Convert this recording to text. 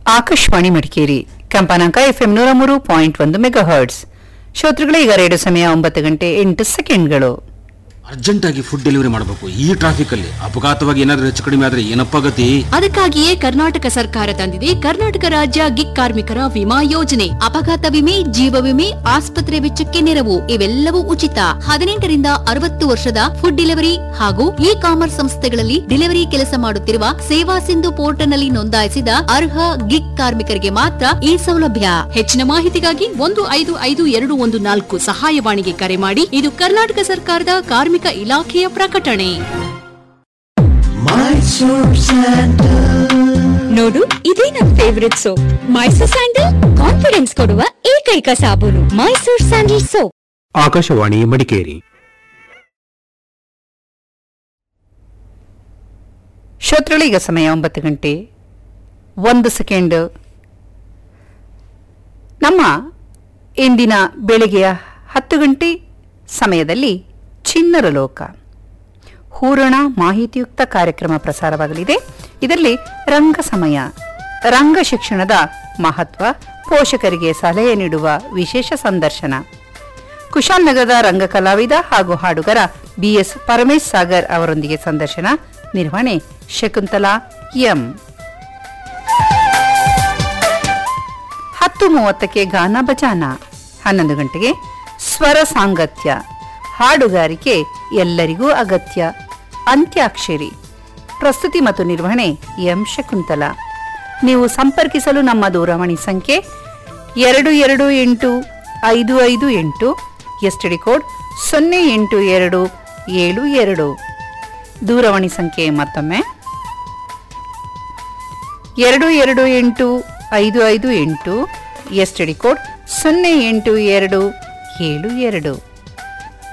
ಆಕಾಶವಾಣಿ ಮಡಿಕೇರಿ ಕಂಪನಾಂಕ ಎಫ್ಎಂ ನೂರ ಮೂರು ಪಾಯಿಂಟ್ ಒಂದು ಮೆಗಾ ಹರ್ಟ್ಸ್ ಶ್ರೋತೃಗಳೇ ಈಗ ರೇಡಿಯೋ ಸಮಯ ಒಂಬತ್ತು ಗಂಟೆ ಎಂಟು ಸೆಕೆಂಡ್ಗಳು ಅರ್ಜೆಂಟಾಗಿ ಫುಡ್ ಡೆಲಿವರಿ ಮಾಡಬೇಕು ಈ ಟ್ರಾಫಿಕ್ ಅಲ್ಲಿ ಅಪಘಾತವಾಗಿ ಏನಾದ್ರೂ ಹೆಚ್ಚು ಕಡಿಮೆ ಆದ್ರೆ ಏನಪ್ಪ ಗತಿ ಅದಕ್ಕಾಗಿಯೇ ಕರ್ನಾಟಕ ಸರ್ಕಾರ ತಂದಿದೆ ಕರ್ನಾಟಕ ರಾಜ್ಯ ಗಿಗ್ ಕಾರ್ಮಿಕರ ವಿಮಾ ಯೋಜನೆ ಅಪಘಾತ ವಿಮೆ ಜೀವ ವಿಮೆ ಆಸ್ಪತ್ರೆ ವೆಚ್ಚಕ್ಕೆ ನೆರವು ಇವೆಲ್ಲವೂ ಉಚಿತ ಹದಿನೆಂಟರಿಂದ ಅರವತ್ತು ವರ್ಷದ ಫುಡ್ ಡೆಲಿವರಿ ಹಾಗೂ ಇ ಕಾಮರ್ಸ್ ಸಂಸ್ಥೆಗಳಲ್ಲಿ ಡೆಲಿವರಿ ಕೆಲಸ ಮಾಡುತ್ತಿರುವ ಸೇವಾ ಸಿಂಧು ಪೋರ್ಟಲ್ನಲ್ಲಿ ನೋಂದಾಯಿಸಿದ ಅರ್ಹ ಗಿಗ್ ಕಾರ್ಮಿಕರಿಗೆ ಮಾತ್ರ ಈ ಸೌಲಭ್ಯ ಹೆಚ್ಚಿನ ಮಾಹಿತಿಗಾಗಿ ಒಂದು ಐದು ಐದು ಎರಡು ಒಂದು ನಾಲ್ಕು ಸಹಾಯವಾಣಿಗೆ ಕರೆ ಮಾಡಿ ಇದು ಕರ್ನಾಟಕ ಸರ್ಕಾರದ ಕಾರ್ಮಿಕ ಇಲಾಖೆಯ ಪ್ರಕಟಣೆ ನೋಡು ಇದೇ ನನ್ favourite soap Mysore sandal confidence ಕೊಡುವ ಏಕೈಕ ಸಾಬೂನು ಮೈಸೂರ್ ಸ್ಯಾಂಡಲ್ ಸೋಪ್ ಆಕಾಶವಾಣಿ ಮಡಿಕೇರಿ ಶ್ರೋತೃಗಳು ಈಗ ಸಮಯ ಒಂಬತ್ತು ಗಂಟೆ ಒಂದು ಸೆಕೆಂಡ್ ನಮ್ಮ ಇಂದಿನ ಬೆಳಿಗ್ಗೆಯ ಹತ್ತು ಗಂಟೆ ಸಮಯದಲ್ಲಿ ಚಿನ್ನರ ಲೋಕ ಹೂರಣ ಮಾಹಿತಿಯುಕ್ತ ಕಾರ್ಯಕ್ರಮ ಪ್ರಸಾರವಾಗಲಿದೆ ಇದರಲ್ಲಿ ರಂಗ ಸಮಯ ರಂಗ ಶಿಕ್ಷಣದ ಮಹತ್ವ ಪೋಷಕರಿಗೆ ಸಲಹೆ ನೀಡುವ ವಿಶೇಷ ಸಂದರ್ಶನ ಕುಶಾಲ್ನಗರದ ರಂಗ ಕಲಾವಿದ ಹಾಗೂ ಹಾಡುಗರ ಬಿಎಸ್ ಪರಮೇಶ್ ಸಾಗರ್ ಅವರೊಂದಿಗೆ ಸಂದರ್ಶನ ನಿರ್ವಹಣೆ ಶಕುಂತಲಾ ಎಂ ಹತ್ತು ಮೂವತ್ತಕ್ಕೆ ಗಾನ ಬಜಾನ ಹನ್ನೊಂದು ಗಂಟೆಗೆ ಸ್ವರ ಸಾಂಗತ್ಯ ಹಾಡುಗಾರಿಕೆ ಎಲ್ಲರಿಗೂ ಅಗತ್ಯ ಅಂತ್ಯಾಕ್ಷರಿ ಪ್ರಸ್ತುತಿ ಮತ್ತು ನಿರ್ವಹಣೆ ಎಂ ಶಕುಂತಲಾ ನೀವು ಸಂಪರ್ಕಿಸಲು ನಮ್ಮ ದೂರವಾಣಿ ಸಂಖ್ಯೆ ಎರಡು ಎರಡು ಎಂಟು ಐದು ಐದು ಎಂಟು ಎಸ್ಟಿಡಿ ಕೋಡ್ ಸೊನ್ನೆ ಎಂಟು ಎರಡು ಏಳು ಎರಡು ದೂರವಾಣಿ ಸಂಖ್ಯೆ ಮತ್ತೊಮ್ಮೆ ಎರಡು ಎರಡು ಎಂಟು ಐದು ಐದು ಎಂಟು ಎಸ್ಟಿಡಿ ಕೋಡ್ ಸೊನ್ನೆ ಎಂಟು ಎರಡು ಏಳು ಎರಡು